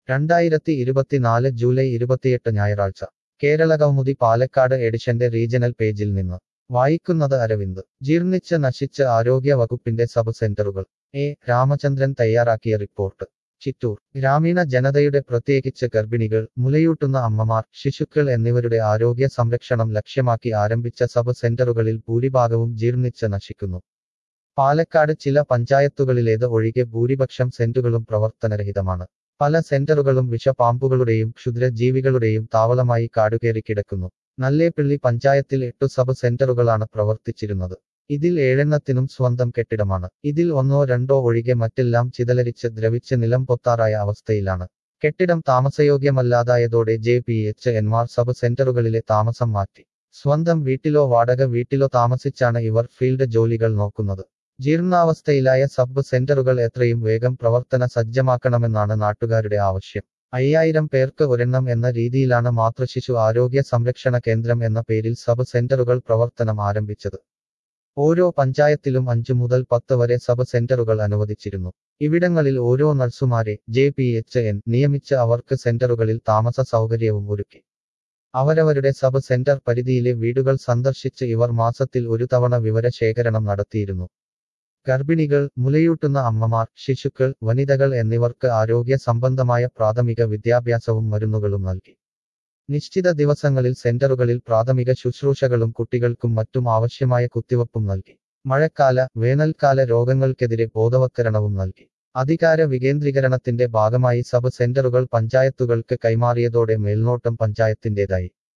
രണ്ടായിരത്തി ഇരുപത്തിനാല് ജൂലൈ ഇരുപത്തിയെട്ട് ഞായറാഴ്ച കേരള കൗമുദി പാലക്കാട് എഡിഷന്റെ റീജണൽ പേജിൽ നിന്ന് വായിക്കുന്നത് അരവിന്ദ് ജീർണിച്ച് നശിച്ച് ആരോഗ്യ വകുപ്പിന്റെ സബ് സെന്ററുകൾ എ രാമചന്ദ്രൻ തയ്യാറാക്കിയ റിപ്പോർട്ട് ചിറ്റൂർ ഗ്രാമീണ ജനതയുടെ പ്രത്യേകിച്ച് ഗർഭിണികൾ മുലയൂട്ടുന്ന അമ്മമാർ ശിശുക്കൾ എന്നിവരുടെ ആരോഗ്യ സംരക്ഷണം ലക്ഷ്യമാക്കി ആരംഭിച്ച സബ് സെന്ററുകളിൽ ഭൂരിഭാഗവും ജീർണിച്ച് നശിക്കുന്നു പാലക്കാട് ചില പഞ്ചായത്തുകളിലേത് ഒഴികെ ഭൂരിപക്ഷം സെന്റുകളും പ്രവർത്തനരഹിതമാണ് പല സെന്ററുകളും വിഷപാമ്പുകളുടെയും ക്ഷുദ്രജീവികളുടെയും താവളമായി കാടുകേറി കിടക്കുന്നു നല്ലേപ്പിള്ളി പഞ്ചായത്തിൽ എട്ടു സബ് സെന്ററുകളാണ് പ്രവർത്തിച്ചിരുന്നത് ഇതിൽ ഏഴെണ്ണത്തിനും സ്വന്തം കെട്ടിടമാണ് ഇതിൽ ഒന്നോ രണ്ടോ ഒഴികെ മറ്റെല്ലാം ചിതലരിച്ച് ദ്രവിച്ച് നിലം പൊത്താറായ അവസ്ഥയിലാണ് കെട്ടിടം താമസയോഗ്യമല്ലാതായതോടെ ജെ പി എച്ച് എൻമാർ സബ് സെന്ററുകളിലെ താമസം മാറ്റി സ്വന്തം വീട്ടിലോ വാടക വീട്ടിലോ താമസിച്ചാണ് ഇവർ ഫീൽഡ് ജോലികൾ നോക്കുന്നത് ജീർണാവസ്ഥയിലായ സബ് സെന്ററുകൾ എത്രയും വേഗം പ്രവർത്തന സജ്ജമാക്കണമെന്നാണ് നാട്ടുകാരുടെ ആവശ്യം അയ്യായിരം പേർക്ക് ഒരെണ്ണം എന്ന രീതിയിലാണ് മാതൃശിശു ആരോഗ്യ സംരക്ഷണ കേന്ദ്രം എന്ന പേരിൽ സബ് സെന്ററുകൾ പ്രവർത്തനം ആരംഭിച്ചത് ഓരോ പഞ്ചായത്തിലും അഞ്ചു മുതൽ പത്ത് വരെ സബ് സെന്ററുകൾ അനുവദിച്ചിരുന്നു ഇവിടങ്ങളിൽ ഓരോ നഴ്സുമാരെ ജെ പി എച്ച് എൻ നിയമിച്ച് അവർക്ക് സെന്ററുകളിൽ താമസ സൗകര്യവും ഒരുക്കി അവരവരുടെ സബ് സെന്റർ പരിധിയിലെ വീടുകൾ സന്ദർശിച്ച് ഇവർ മാസത്തിൽ ഒരു തവണ വിവരശേഖരണം നടത്തിയിരുന്നു ഗർഭിണികൾ മുലയൂട്ടുന്ന അമ്മമാർ ശിശുക്കൾ വനിതകൾ എന്നിവർക്ക് ആരോഗ്യ സംബന്ധമായ പ്രാഥമിക വിദ്യാഭ്യാസവും മരുന്നുകളും നൽകി നിശ്ചിത ദിവസങ്ങളിൽ സെന്ററുകളിൽ പ്രാഥമിക ശുശ്രൂഷകളും കുട്ടികൾക്കും മറ്റും ആവശ്യമായ കുത്തിവയ്പ്പും നൽകി മഴക്കാല വേനൽക്കാല രോഗങ്ങൾക്കെതിരെ ബോധവത്കരണവും നൽകി അധികാര വികേന്ദ്രീകരണത്തിന്റെ ഭാഗമായി സബ് സെന്ററുകൾ പഞ്ചായത്തുകൾക്ക് കൈമാറിയതോടെ മേൽനോട്ടം പഞ്ചായത്തിന്റേതായി